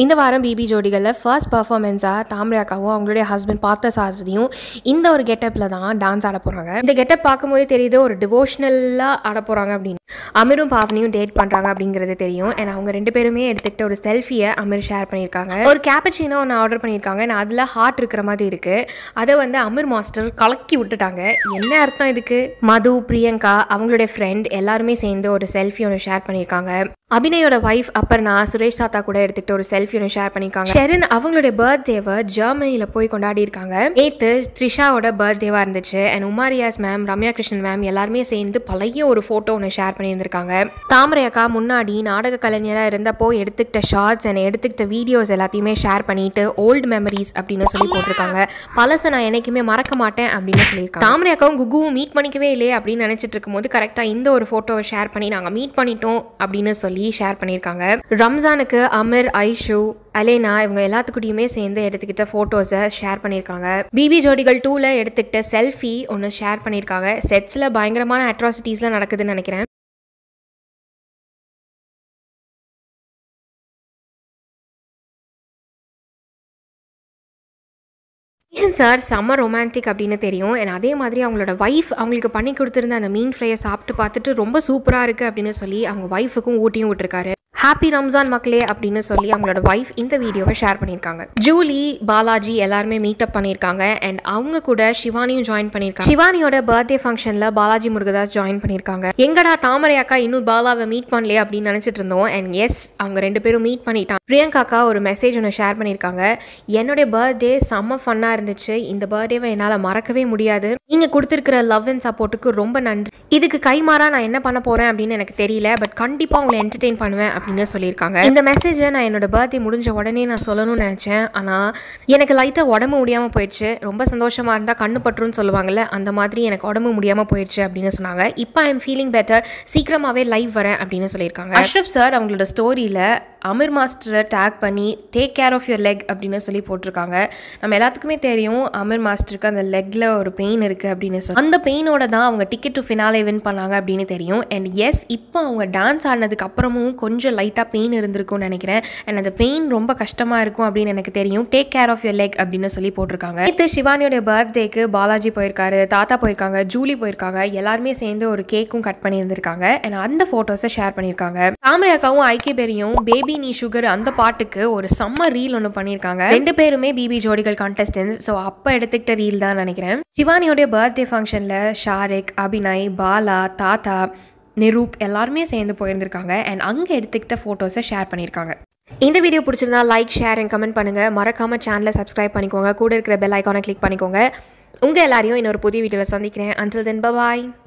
இந்த வாரம் BP ஜோடிகளில் first பர்ஃபார்மன்ஸாக தாமரையாக்காவும் அவங்களுடைய ஹஸ்பண்ட் பார்த்த சாரதியும் இந்த ஒரு கெட்டப்பில் தான் டான்ஸ் ஆட போகிறாங்க இந்த கெட்டப் பார்க்கும்போதே தெரியுது ஒரு டிவோஷனலாக ஆட போகிறாங்க அப்படின்னு அமீரும் பாவனியும் டேட் பண்ணுறாங்க அப்படிங்கிறது தெரியும் அண்ட் அவங்க ரெண்டு பேருமே எடுத்துக்கிட்ட ஒரு செல்ஃபியை அமீர் ஷேர் பண்ணியிருக்காங்க ஒரு கேப்பச்சினோ ஒன்று ஆர்டர் பண்ணியிருக்காங்க நான் அதில் ஹார்ட் இருக்கிற மாதிரி இருக்குது அதை வந்து அமீர் மாஸ்டர் கலக்கி விட்டுட்டாங்க என்ன அர்த்தம் இதுக்கு மது பிரியங்கா அவங்களுடைய ஃப்ரெண்ட் எல்லாருமே சேர்ந்து ஒரு செல்ஃபி ஒன்று ஷேர் பண்ணியிருக்காங்க அபிநயோட ஒய்ஃப் அப்பர்ணா சுரேஷ் தாத்தா கூட எடுத்துக்கிட்ட ஒரு செல்ஃபி ஒன்று ஷேர் பண்ணியிருக்காங்க ஷெரின் அவங்களுடைய பர்த்டேவை ஜெர்மனியில் போய் கொண்டாடி இருக்காங்க நேற்று த்ரிஷாவோட பர்த்டேவாக இருந்துச்சு and Uma Riyaz ma'am Ramya Krishnan ma'am எல்லாருமே சேர்ந்து பழைய ஒரு ஃபோட்டோ ஒன்று ஷேர் பண்ணியிருந்திருக்காங்க தாமரை அக்கா முன்னாடி நாடக கலைஞராக இருந்தப்போ எடுத்துக்கிட்ட ஷார்ட்ஸ் அண்ட் எடுத்துக்கிட்ட வீடியோஸ் எல்லாத்தையுமே ஷேர் பண்ணிட்டு ஓல்டு மெமரிஸ் அப்படின்னு சொல்லி போட்டிருக்காங்க பழசை நான் என்னைக்குமே மறக்க மாட்டேன் அப்படின்னு சொல்லியிருக்காங்க தாமரை அக்காவும் குகுவும் மீட் பண்ணிக்கவே இல்லையே அப்படின்னு நினச்சிட்டு இருக்கும்போது கரெக்டாக இந்த ஒரு ஃபோட்டோவை ஷேர் பண்ணி நாங்கள் மீட் பண்ணிட்டோம் அப்படின்னு சொல்லி ஷேர் பண்ணியிருக்காங்க ரம்ஜானுக்கு அமர் ஐஷு அலேனா இவங்க எல்லாத்துக்கிட்டையுமே சேர்ந்து எடுத்துக்கிட்ட ஃபோட்டோஸை ஷேர் பண்ணியிருக்காங்க பிபி ஜோடிகள் டூவில் எடுத்துக்கிட்ட செல்ஃபி ஒன்று ஷேர் பண்ணியிருக்காங்க செட்ஸில் பயங்கரமான அட்ராசிட்டிஸ்லாம் நடக்குதுன்னு நினைக்கிறேன் ஏன் சார் செம்ம ரொமான்டிக் அப்படின்னு தெரியும் அண்ட் அதே மாதிரி அவங்களோட ஒய்ஃப் அவங்களுக்கு பண்ணி கொடுத்துருந்த அந்த மீன் ஃப்ரையை சாப்பிட்டு பார்த்துட்டு ரொம்ப சூப்பராக இருக்குது அப்படின்னு சொல்லி அவங்க ஒய்ஃபுக்கும் ஊட்டியும் விட்டுருக்காரு ஹாப்பி ரம்ஜான் மக்களே அப்படின்னு சொல்லி அவங்களோட ஒய்ஃப் இந்த வீடியோவை ஷேர் பண்ணியிருக்காங்க ஜூலி பாலாஜி எல்லாருமே மீட் அப் பண்ணியிருக்காங்க அண்ட் அவங்க கூட சிவானியும் ஜாயின் பண்ணியிருக்காங்க சிவானியோட பர்த்டே ஃபங்க்ஷனில் பாலாஜி முருகதாஸ் ஜாயின் பண்ணியிருக்காங்க எங்கடா தாமரை அக்கா இன்னும் பாலாவை மீட் பண்ணலையே அப்படின்னு நினச்சிட்டு இருந்தோம் அண்ட் எஸ் அவங்க ரெண்டு பேரும் மீட் பண்ணிட்டாங்க பிரியங்காக்கா ஒரு மெசேஜ் ஒன்று ஷேர் பண்ணியிருக்காங்க என்னுடைய பர்த்டே செம்ம ஃபன்னாக இருந்துச்சு இந்த பர்த்டேவை என்னால் மறக்கவே முடியாது நீங்கள் கொடுத்துருக்கிற லவ் அண்ட் சப்போர்ட்டுக்கு ரொம்ப நன்றி இதுக்கு கைமாறா நான் என்ன பண்ண போகிறேன் அப்படின்னு எனக்கு தெரியல பட் கண்டிப்பாக உங்களை என்டர்டெயின் பண்ணுவேன் அப்படின்னு சொல்லியிருக்காங்க இந்த மெசேஜை நான் என்னோட பர்த்டே முடிஞ்ச உடனே நான் சொல்லணும்னு நினச்சேன் ஆனால் எனக்கு லைட்டாக உடம்பு முடியாமல் போயிடுச்சு ரொம்ப சந்தோஷமாக இருந்தால் கண்ணு பற்றுன்னு சொல்லுவாங்கல்ல அந்த மாதிரி எனக்கு உடம்பு முடியாமல் போயிடுச்சு அப்படின்னு சொன்னாங்க இப்போ ஐ எம் ஃபீலிங் பெட்டர் சீக்கிரமாகவே லைவ் வரேன் அப்படின்னு சொல்லியிருக்காங்க அஷ்ரஃப் சார் அவங்களோட ஸ்டோரியில் அமீர் மாஸ்டரை டேக் பண்ணி take care of your leg அப்படின்னு சொல்லி போட்டிருக்காங்க நம்ம எல்லாத்துக்குமே தெரியும் அமீர் மாஸ்டருக்கு அந்த லெக்கில் ஒரு பெயின் இருக்குது அப்படின்னு சொல்லி அந்த பெயினோட தான் அவங்க டிக்கெட் டு ஃபினாலே வின் பண்ணாங்க அப்படின்னு தெரியும் அண்ட் எஸ் இப்போ அவங்க டான்ஸ் ஆடினதுக்கு அப்புறமும் கொஞ்சம் லைட்டாக பெயின் இருந்திருக்கும்னு நினைக்கிறேன் அண்ட் அந்த பெயின் ரொம்ப கஷ்டமாக இருக்கும் அப்படின்னு எனக்கு தெரியும் take care of your leg அப்படின்னு சொல்லி போட்டிருக்காங்க நேற்று சிவானியோட பர்த்டேக்கு பாலாஜி போயிருக்காரு தாத்தா போயிருக்காங்க ஜூலி போயிருக்காங்க எல்லாருமே சேர்ந்து ஒரு கேக்கும் கட் பண்ணியிருந்திருக்காங்க அண்ட் அந்த ஃபோட்டோஸை ஷேர் பண்ணியிருக்காங்க தாமரை அக்காவும் ஐக்கிய பேரையும் பேபி நீ சுகர் அந்த பாட்டுக்கு ஒரு செம்ம ரீல் ஒன்று பண்ணியிருக்காங்க ரெண்டு பேருமே பிபி ஜோடிகள் கான்டெஸ்டன்ஸ் ஸோ அப்போ எடுத்துக்கிட்ட ரீல் தான் நினைக்கிறேன் சிவானியோடைய பர்த்டே ஃபங்க்ஷனில் ஷாரிக் அபிநய் பாலா தாத்தா நிரூப் எல்லாருமே சேர்ந்து போயிருந்திருக்காங்க அண்ட் அங்கே எடுத்துக்கிட்ட ஃபோட்டோஸை ஷேர் பண்ணியிருக்காங்க இந்த வீடியோ பிடிச்சிருந்தா லைக் ஷேர் அண்ட் கமெண்ட் பண்ணுங்கள் மறக்காமல் சேனலை சப்ஸ்கிரைப் பண்ணிக்கோங்க கூட இருக்கிற பெல் ஐக்கானை கிளிக் பண்ணிக்கோங்க உங்கள் எல்லாரையும் இன்னொரு புதிய வீடியோவில் சந்திக்கிறேன் அன்டில் தென் பாய்